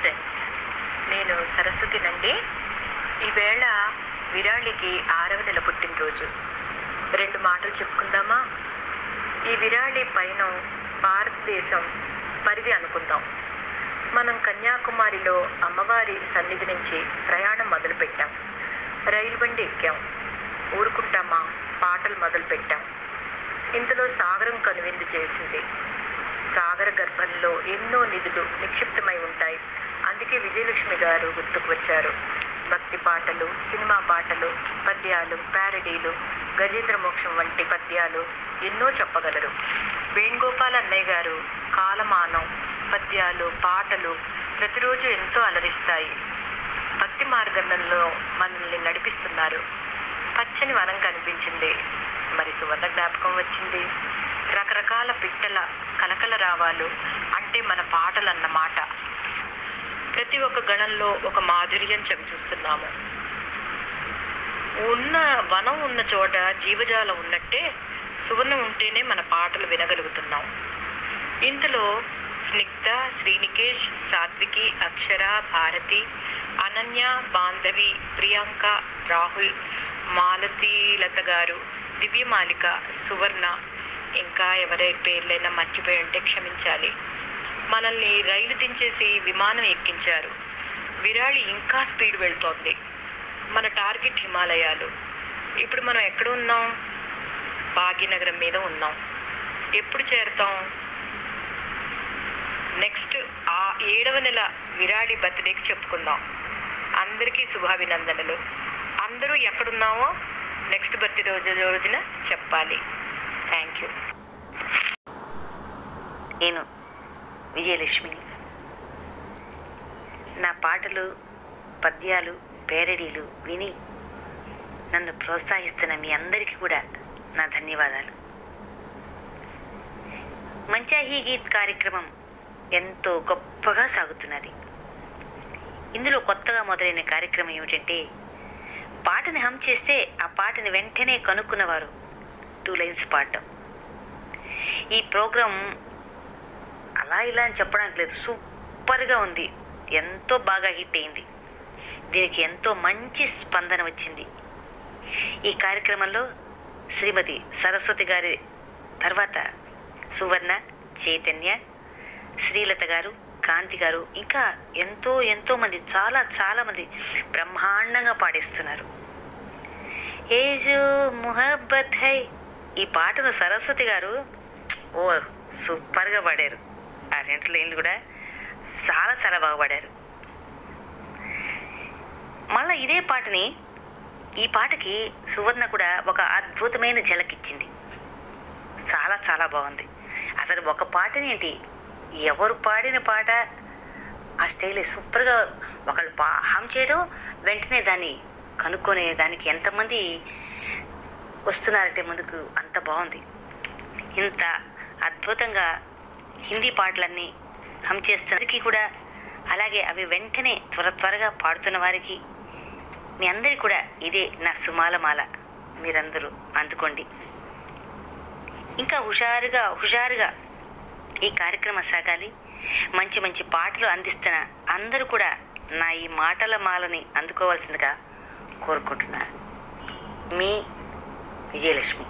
Friends నేను సరస్వతినండి ఈవేళ విరాళికి ఆరవ నెల పుట్టినరోజు రెండు మాటలు చెప్పుకుందామా ఈ విరాళి పైన భారతదేశం పరిధి అనుకుందాం మనం కన్యాకుమారిలో అమ్మవారి సన్నిధి నుంచి ప్రయాణం మొదలుపెట్టాం రైలు బండి ఎక్కాం ఊరుకుంటామా పాటలు మొదలుపెట్టాం ఇందులో సాగరం కనువిందు చేసింది సాగర గర్భంలో ఎన్నో నిధులు నిక్షిప్తమై ఉంటాయి అందుకే విజయలక్ష్మి గారు గుర్తుకు వచ్చారు భక్తి పాటలు సినిమా పాటలు పద్యాలు ప్యారడీలు గజేంద్ర మోక్షం వంటి పద్యాలు ఎన్నో చెప్పగలరు వేణుగోపాల్ అన్నయ్య గారు కాలమానం పద్యాలు పాటలు ప్రతిరోజు ఎంతో అలరిస్తాయి భక్తి మార్గంలో మనల్ని నడిపిస్తున్నారు పచ్చని వనం కనిపించింది మరి సువర్ణ జ్ఞాపకం వచ్చింది రకరకాల పిట్టల కలకల రావాలు అంటే మన పాటలు అన్నమాట ప్రతి ఒక్క గణంలో ఒక మాధుర్యం చవి చూస్తున్నాము ఉన్న వనం ఉన్న చోట జీవజాలం ఉన్నట్టే సువర్ణ ఉంటేనే మన పాటలు వినగలుగుతున్నాం ఇందులో స్నిగ్ధ శ్రీనికేష్ సాత్వికి అక్షర భారతి అనన్య బాంధవి ప్రియాంక రాహుల్ మాలతి లత గారు దివ్యమాలిక సువర్ణ ఇంకా ఎవరి పేర్లైనా మర్చిపోయి ఉంటే క్షమించాలి మనల్ని రైలు దించేసి విమానం ఎక్కించారు విరాళి ఇంకా స్పీడ్ వెళ్తోంది మన టార్గెట్ హిమాలయాలు ఇప్పుడు మనం ఎక్కడ ఉన్నాం భాగ్యనగరం మీద ఉన్నాం ఎప్పుడు చేరుతాం నెక్స్ట్ ఆ ఏడవ నెల విరాళి బర్త్డేకి చెప్పుకుందాం అందరికీ శుభాభినందనలు అందరూ ఎక్కడున్నామో నెక్స్ట్ బర్త్డే రోజు రోజున చెప్పాలి థ్యాంక్ యూ నేను విజయలక్ష్మిని నా పాటలు పద్యాలు పేరడీలు విని నన్ను ప్రోత్సహిస్తున్న మీ అందరికీ కూడా నా ధన్యవాదాలు మంచాహీ గీత్ కార్యక్రమం ఎంతో గొప్పగా సాగుతున్నది ఇందులో కొత్తగా మొదలైన కార్యక్రమం ఏమిటంటే పాటని హమ్ చేస్తే ఆ పాటని వెంటనే కనుక్కున్నవారు టూ లైన్స్ పాడటం ఈ ప్రోగ్రాం అలా ఇలా అని చెప్పడానికి లేదు సూపర్గా ఉంది ఎంతో బాగా హిట్ అయింది దీనికి ఎంతో మంచి స్పందన వచ్చింది ఈ కార్యక్రమంలో శ్రీమతి సరస్వతి గారి తర్వాత సువర్ణ చైతన్య శ్రీలత గారు కాంతి గారు ఇంకా ఎంతో ఎంతో మంది చాలా చాలా మంది బ్రహ్మాండంగా పాడేస్తున్నారు ఏజో ముహబ్బత్ హై ఈ పాటను సరస్వతి గారు ఓ సూపర్గా పాడారు ఆ రెండు లైన్లు కూడా చాలా చాలా బాగా పాడారు మళ్ళీ ఇదే పాటని ఈ పాటకి సువర్ణ కూడా ఒక అద్భుతమైన ఝలకిచ్చింది చాలా చాలా బాగుంది అసలు ఒక పాటని ఏంటి ఎవరు పాడిన పాట ఆ స్టైల్ సూపర్గా ఒకళ్ళు పా హమ్ చేయడం వెంటనే దాన్ని కనుక్కునే దానికి ఎంతమంది వస్తున్నారంటే ముందుకు అంత బాగుంది ఇంత అద్భుతంగా హిందీ పాటలన్నీ హమ్ చేస్తున్నరికి కూడా అలాగే అవి వెంటనే త్వర త్వరగా పాడుతున్న వారికి మీ అందరికీ కూడా ఇదే నా సుమాలమాల మీరందరూ అందుకోండి ఇంకా హుషారుగా హుషారుగా ఈ కార్యక్రమం సాగాలి మంచి మంచి పాటలు అందిస్తున్న అందరూ కూడా నా ఈ మాటల మాలని అందుకోవాల్సిందిగా కోరుకుంటున్నా మీ విజయలక్ష్మి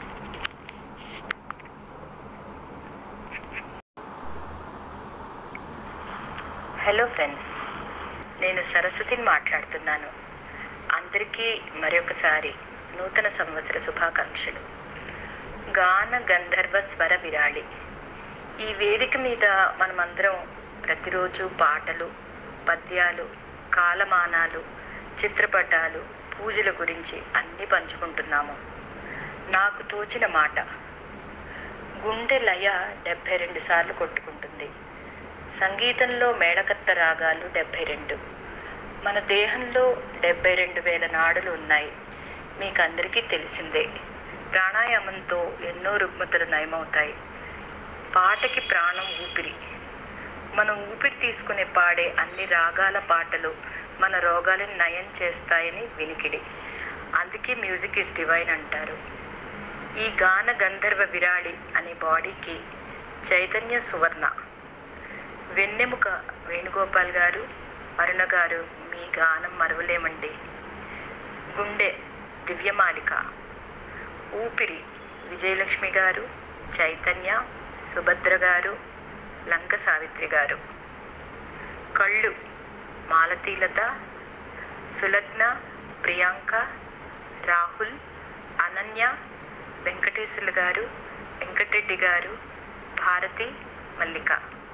హలో ఫ్రెండ్స్ నేను సరస్వతిని మాట్లాడుతున్నాను అందరికీ మరొకసారి నూతన సంవత్సర శుభాకాంక్షలు గాన గంధర్వ స్వర విరాళి ఈ వేదిక మీద మనమందరం ప్రతిరోజు పాటలు పద్యాలు కాలమానాలు చిత్రపటాలు పూజల గురించి అన్నీ పంచుకుంటున్నాము నాకు తోచిన మాట గుండె లయ డెబ్భై రెండు సార్లు కొట్టుకుంటుంది సంగీతంలో మేళకత్త రాగాలు డెబ్భై రెండు మన దేహంలో డెబ్బై రెండు వేల నాడులు ఉన్నాయి మీకు అందరికీ తెలిసిందే ప్రాణాయామంతో ఎన్నో రుగ్మతలు నయమవుతాయి పాటకి ప్రాణం ఊపిరి మనం ఊపిరి తీసుకునే పాడే అన్ని రాగాల పాటలు మన రోగాలను నయం చేస్తాయని వినికిడి అందుకే మ్యూజిక్ ఇస్ డివైన్ అంటారు ఈ గాన గంధర్వ విరాళి అనే బాడీకి చైతన్య సువర్ణ వెన్నెముక వేణుగోపాల్ గారు అరుణ గారు మీ గానం మరవలేమండి గుండె దివ్యమాలిక ఊపిరి విజయలక్ష్మి గారు చైతన్య సుభద్ర గారు లంక సావిత్రి గారు కళ్ళు మాలతీలత సులగ్న ప్రియాంక రాహుల్ అనన్య వెంకటేశ్వర్లు గారు వెంకటరెడ్డి గారు భారతి మల్లిక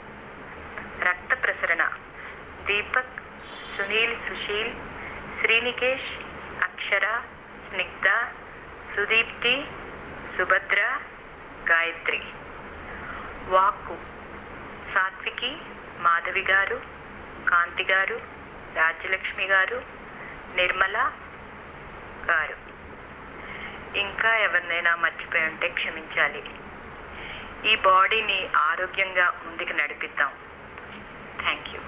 రక్త ప్రసరణ దీపక్ సునీల్ సుశీల్ శ్రీనికేష్ అక్షర స్నిగ్ధ సుదీప్తి సుభద్ర గాయత్రి వాక్కు సాత్వికి మాధవి గారు కాంతి గారు రాజ్యలక్ష్మి గారు నిర్మల గారు ఇంకా ఎవరినైనా మర్చిపోయి ఉంటే క్షమించాలి ఈ బాడీని ఆరోగ్యంగా ముందుకు నడిపిద్దాం థ్యాంక్ యూ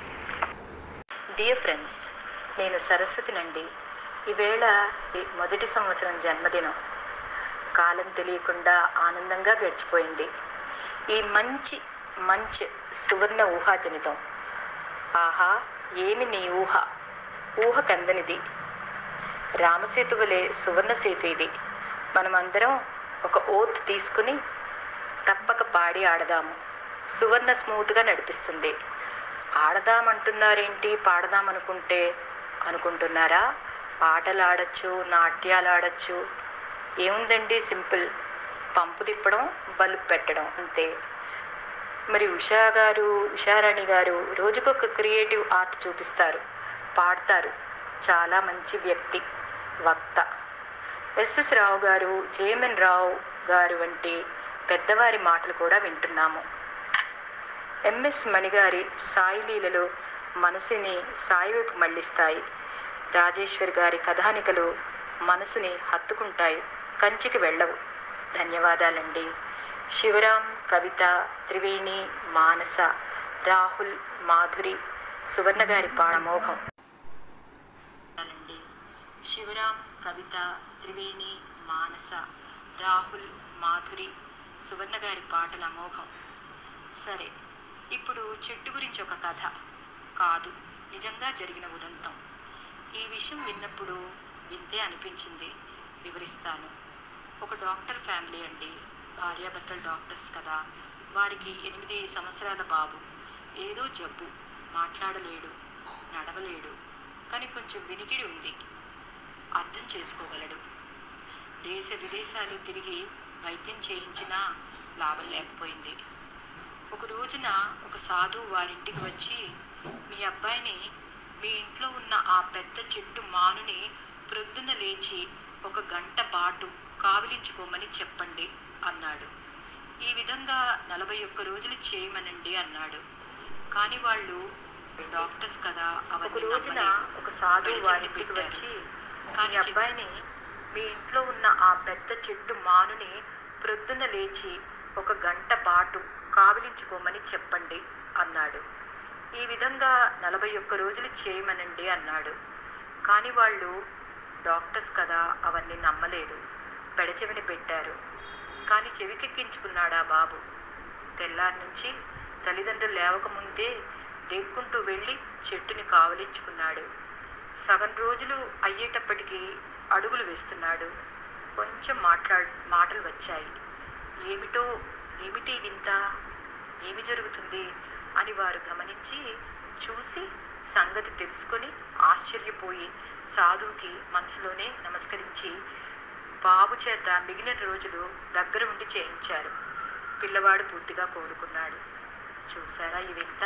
డియర్ ఫ్రెండ్స్ నేను సరస్వతినండి ఈవేళ ఈ మొదటి సంవత్సరం జన్మదినం కాలం తెలియకుండా ఆనందంగా గడిచిపోయింది ఈ మంచి మంచి సువర్ణ ఊహాజనితం ఆహా ఏమి నీ ఊహ ఊహ కందనిది రామసేతు వలె సువర్ణ సేతు ఇది మనమందరం ఒక ఓత్ తీసుకుని తప్పక పాడి ఆడదాము సువర్ణ స్మూత్గా నడిపిస్తుంది ఆడదామంటున్నారేంటి పాడదామనుకుంటే అనుకుంటున్నారా ఆటలు ఆడచ్చు నాట్యాలు ఆడచ్చు ఏముందండి సింపుల్ పంపు తిప్పడం బల్బు పెట్టడం అంతే మరి ఉషా గారు ఉషారాణి గారు రోజుకొక క్రియేటివ్ ఆర్ట్ చూపిస్తారు పాడతారు చాలా మంచి వ్యక్తి వక్త ఎస్ఎస్ రావు గారు జేఎంఎన్ రావు గారు వంటి పెద్దవారి మాటలు కూడా వింటున్నాము ఎంఎస్ మణిగారి సాయి లీలలు మనసుని సాయి వైపు మళ్ళిస్తాయి రాజేశ్వర్ గారి కథానికలు మనసుని హత్తుకుంటాయి కంచికి వెళ్ళవు ధన్యవాదాలండి శివరాం కవిత త్రివేణి మానస రాహుల్ మాధురి సువర్ణ గారి పాడమోహం శివరాం కవిత త్రివేణి మానస రాహుల్ మాధురి సువర్ణ గారి పాటల అమోఘం సరే ఇప్పుడు చెట్టు గురించి ఒక కథ కాదు నిజంగా జరిగిన ఉదంతం ఈ విషయం విన్నప్పుడు వింతే అనిపించింది వివరిస్తాను ఒక డాక్టర్ ఫ్యామిలీ అండి భార్యాభర్తలు డాక్టర్స్ కదా వారికి ఎనిమిది సంవత్సరాల బాబు ఏదో జబ్బు మాట్లాడలేడు నడవలేడు కానీ కొంచెం వినికిడి ఉంది అర్థం చేసుకోగలడు దేశ విదేశాలు తిరిగి వైద్యం చేయించినా లాభం లేకపోయింది ఒక రోజున ఒక సాధువు వారింటికి వచ్చి మీ అబ్బాయిని మీ ఇంట్లో ఉన్న ఆ పెద్ద చెట్టు మానుని ప్రొద్దున లేచి ఒక గంట పాటు కావిలించుకోమని చెప్పండి అన్నాడు ఈ విధంగా నలభై ఒక్క రోజులు చేయమనండి అన్నాడు కానీ వాళ్ళు డాక్టర్స్ కదా అవన్నీ ఒక రోజున నమ్మలేదు. ఒక సాధువు పెళ్లి వారి చూపులు ఇంటికి పెట్టారు. వచ్చి కానీ మీ అబ్బాయిని మీ ఇంట్లో ఉన్న ఆ పెద్ద చెట్టు మానుని ప్రొద్దున లేచి ఒక గంట పాటు కావిలించుకోమని చెప్పండి అన్నాడు ఈ విధంగా నలభై ఒక్క రోజులు చేయమనండి అన్నాడు కానీ వాళ్ళు డాక్టర్స్ కదా అవన్నీ నమ్మలేదు పెడచెవిని పెట్టారు కానీ చెవికెక్కించుకున్నాడా బాబు తెల్లారి నుంచి తల్లిదండ్రులు లేవకముందే దేక్కుంటూ వెళ్ళి చెట్టుని కావలించుకున్నాడు సగం రోజులు అయ్యేటప్పటికి అడుగులు వేస్తున్నాడు కొంచెం మాట్లా మాటలు వచ్చాయి ఏమిటో ఏమిటి వింత ఏమి జరుగుతుంది అని వారు గమనించి చూసి సంగతి తెలుసుకొని ఆశ్చర్యపోయి సాధువుకి మనసులోనే నమస్కరించి బాబు చేత మిగిలిన రోజులు దగ్గర ఉండి చేయించారు పిల్లవాడు పూర్తిగా కోలుకున్నాడు చూసారా ఈ వింత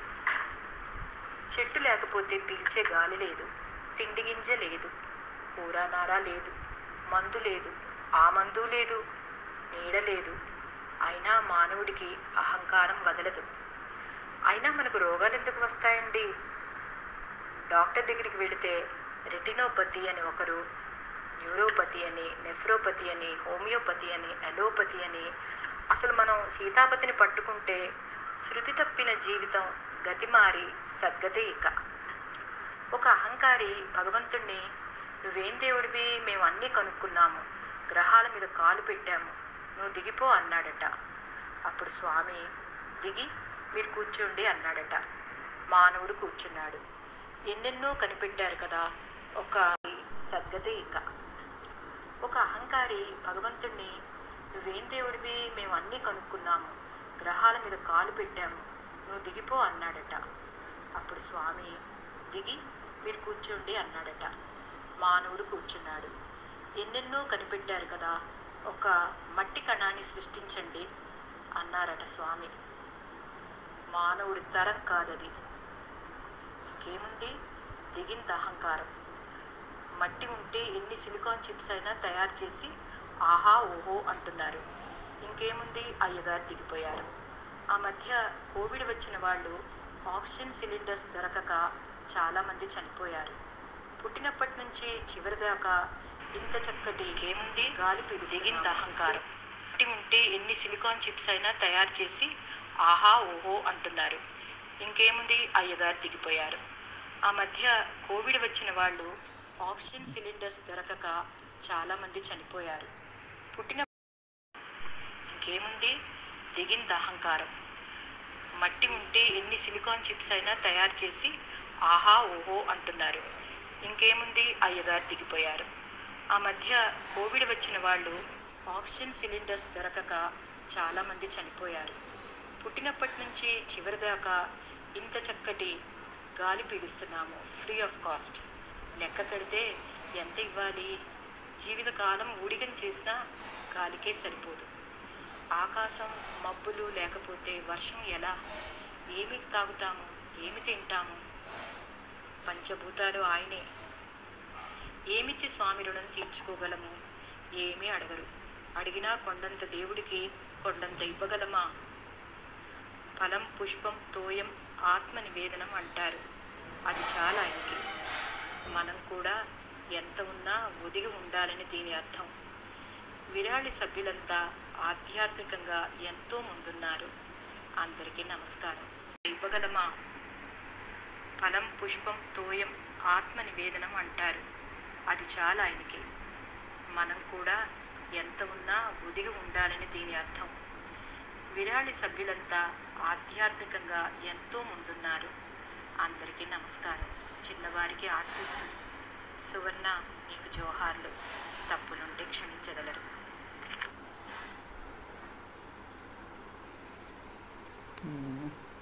చెట్టు లేకపోతే పీల్చే గాలి లేదు తిండి గింజ లేదు కూర నారా లేదు మందు లేదు ఆ మందు లేదు నీడ లేదు అయినా మానవుడికి అహంకారం వదలదు అయినా మనకు రోగాలు ఎందుకు వస్తాయండి డాక్టర్ దగ్గరికి వెళితే రెటినోపతి అని ఒకరు న్యూరోపతి అని నెఫ్రోపతి అని హోమియోపతి అని అలోపతి అని అసలు మనం సీతాపతిని పట్టుకుంటే శృతి తప్పిన జీవితం గతి మారి సద్గతే ఇక ఒక అహంకారి భగవంతుణ్ణి నువ్వేం దేవుడివి మేము అన్నీ కనుక్కున్నాము గ్రహాల మీద కాలు పెట్టాము నువ్వు దిగిపో అన్నాడట అప్పుడు స్వామి దిగి మీరు కూర్చోండి అన్నాడట మానవుడు కూర్చున్నాడు ఎన్నెన్నో కనిపెట్టారు కదా ఒక సద్గతే ఇక ఒక అహంకారి భగవంతుణ్ణి నువ్వేం దేవుడివి మేము అన్నీ కనుక్కున్నాము గ్రహాల మీద కాలు పెట్టాము నువ్వు దిగిపో అన్నాడట అప్పుడు స్వామి దిగి మీరు కూర్చోండి అన్నాడట మానవుడు కూర్చున్నాడు ఎన్నెన్నో కనిపెట్టారు కదా ఒక మట్టి కణాన్ని సృష్టించండి అన్నారట స్వామి మానవుడి తరం కాదది ఇంకేముంది దిగింది అహంకారం మట్టి ఉంటే ఎన్ని సిలికాన్ చిప్స్ అయినా తయారు చేసి ఆహా ఓహో అంటున్నారు ఇంకేముంది అయ్యగారు దిగిపోయారు ఆ మధ్య కోవిడ్ వచ్చిన వాళ్ళు ఆక్సిజన్ సిలిండర్స్ దొరకక చాలామంది చనిపోయారు పుట్టినప్పటి నుంచి చివరి దాకా ఇంత చక్కటి ఏముంది గాలి దిగింది అహంకారం మట్టి ఉంటే ఎన్ని సిలికాన్ చిప్స్ అయినా తయారు చేసి ఆహా ఓహో అంటున్నారు ఇంకేముంది అయ్యగారు దిగిపోయారు ఆ మధ్య కోవిడ్ వచ్చిన వాళ్ళు ఆక్సిజన్ సిలిండర్స్ దొరకక చాలామంది చనిపోయారు పుట్టిన ఇంకేముంది దిగింది అహంకారం మట్టి ఉంటే ఎన్ని సిలికాన్ చిప్స్ అయినా తయారు చేసి ఆహా ఓహో అంటున్నారు ఇంకేముంది అయ్యగారు దిగిపోయారు ఆ మధ్య కోవిడ్ వచ్చిన వాళ్ళు ఆక్సిజన్ సిలిండర్స్ దొరకక చాలామంది చనిపోయారు పుట్టినప్పటి నుంచి చివరి దాకా ఇంత చక్కటి గాలి పీలుస్తున్నాము ఫ్రీ ఆఫ్ కాస్ట్ లెక్క కడితే ఎంత ఇవ్వాలి జీవితకాలం ఊడిగం చేసినా గాలికే సరిపోదు ఆకాశం మబ్బులు లేకపోతే వర్షం ఎలా ఏమి తాగుతాము ఏమి తింటాము పంచభూతాలు ఆయనే ఏమిచ్చి స్వామి రుణం తీర్చుకోగలము ఏమీ అడగరు అడిగినా కొండంత దేవుడికి కొండంత ఇవ్వగలమా ఫలం పుష్పం తోయం ఆత్మ నివేదనం అంటారు అది చాలా ఆయనకి మనం కూడా ఎంత ఉన్నా ఒదిగి ఉండాలని దీని అర్థం విరాళి సభ్యులంతా ఆధ్యాత్మికంగా ఎంతో ముందున్నారు అందరికీ నమస్కారం ఇవ్వగలమా ఫలం పుష్పం తోయం ఆత్మ నివేదనం అంటారు అది చాలా ఆయనకి మనం కూడా ఎంత ఉన్నా ఒదిగి ఉండాలని దీని అర్థం విరాళి సభ్యులంతా ఆధ్యాత్మికంగా ఎంతో ముందున్నారు అందరికీ నమస్కారం చిన్నవారికి ఆశీస్సు సువర్ణ నీకు జోహార్లు తప్పులుంటే క్షమించగలరు Mm.